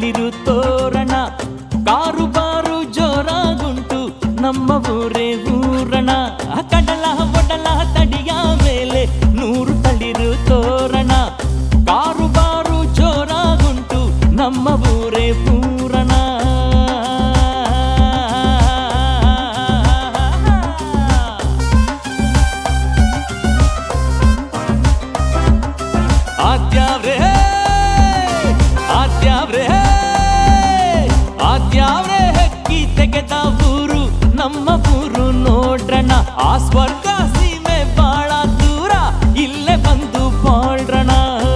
ತಳಿರು ತೋರಣ ಕಾರು ಬಾರು ಜೋರಾಗುಂಟು ನಮ್ಮ ಊರೇ ಊರಣ ಕಡಲ ಒಡಲ ತಡಿಯ ಮೇಲೆ ನೂರು ತಳಿರು ತೋರಣ ಕಾರು ಬಾರು ಜೋರಾಗುಂಟು ನಮ್ಮ ಊರೇ ಪೂರಣ ಆದ್ಯಾವ್ರೆ ಆದ್ಯಾವ್ರೆ ಆದ್ಯಾವ್ರೆ ಹೆಕ್ಕಿ ತೆಗೆದ ಊರು ನಮ್ಮ ಊರು ನೋಡ್ರಣ ಆ ಸ್ವರ್ಗ ಸೀಮೆ ಬಾಳ ದೂರ ಇಲ್ಲೇ ಬಂದು ಬಾಳ್ರಣ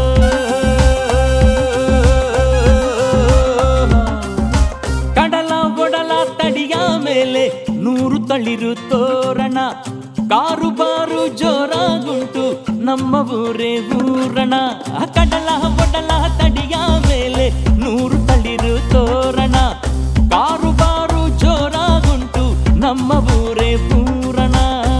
ಕಡಲ ಒಡಲ ತಡಿಯ ಮೇಲೆ ನೂರು ತಳಿರು ತೋರಣ ಕಾರು ಬಾರು ಜೋರಾಗುಂಟು ನಮ್ಮ ಊರೇ ಊರಣ ಕಡಲ ಒಡಲ ತಡಿಯ ಮೇಲೆ ನೂರು ತಳಿರು ತೋರಣ ಕಾರು ಬಾರು ಜೋರಾಗುಂಟು ನಮ್ಮ ಊರೇ ಪೂರಣ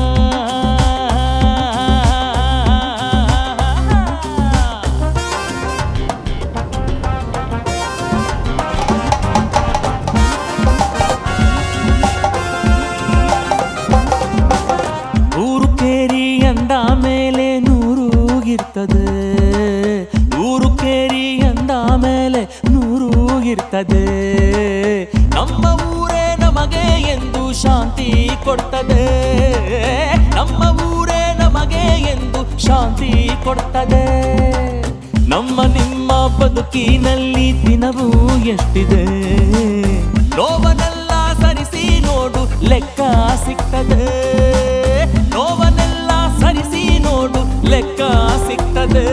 ಊರು ಕೇರಿ ಅಂದ ಮೇಲೆ ನೂರು ಇರ್ತದೆ ಊರು ಕೇರಿ ಅಂದ ಮೇಲೆ ನೂರು ಇರ್ತದೆ ನಮ್ಮ ಊರೇ ನಮಗೆ ಎಂದು ಶಾಂತಿ ಕೊಡ್ತದೆ ನಮ್ಮ ಊರೇ ನಮಗೆ ಎಂದು ಶಾಂತಿ ಕೊಡ್ತದೆ ನಮ್ಮ ನಿಮ್ಮ ಬದುಕಿನಲ್ಲಿ ದಿನವೂ ಎಷ್ಟಿದೆ ನೋವನೆಲ್ಲ ಸರಿಸಿ ನೋಡು ಲೆಕ್ಕ ಸಿಗ್ತದೆ ನೋವನೆಲ್ಲ ಸರಿಸಿ ನೋಡು ಲೆಕ್ಕ ಸಿಗ್ತದೆ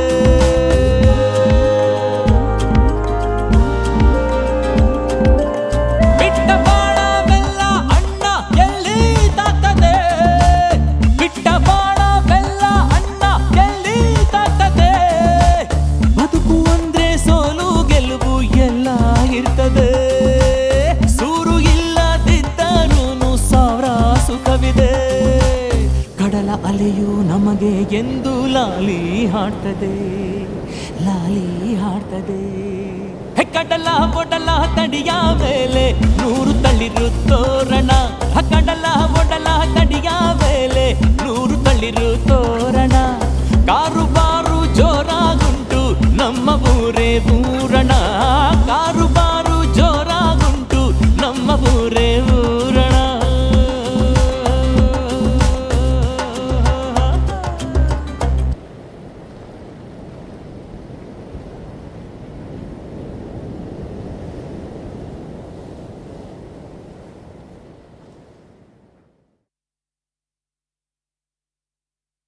ಬಿಟ್ಟ ಬಾಳವೆಲ್ಲ ಅಣ್ಣ ಎಲ್ಲಿ ತಾಗ್ತದೆ ಬಿಟ್ಟ ಬಾಳವೆಲ್ಲ ಅಣ್ಣ ಎಲ್ಲಿ ತಾಗ್ತದೆ ಬದುಕು ಅಂದ್ರೆ ಸೋಲು ಗೆಲುವು ಎಲ್ಲ ಇರ್ತದೆ ಸೂರು ಇಲ್ಲದಿದ್ದರೂನು ಸಾವಿರ ಸುಖವಿದೆ ಕಡಲ ಅಲೆಯು ನಮಗೆ ಎಂದು ಲಾಲಿ ಹಾಡ್ತದೆ ಲಾಲಿ ಹಾಡ್ತದೆ ಹೆ ಕಡಲ ಒಡಲ ತಡಿಯ ಮೇಲೆ ನೂರು ತಳಿರು ತೋರಣ ಹ ಕಡಲ ಒಡಲ ತಡಿಯ ಮೇಲೆ ನೂರು ತಳಿರು ತೋರಣ ಕಾರು ಬಾರು ಜೋರಾಗುಂಟು ನಮ್ಮ ಊರೇ ಪೂರಣ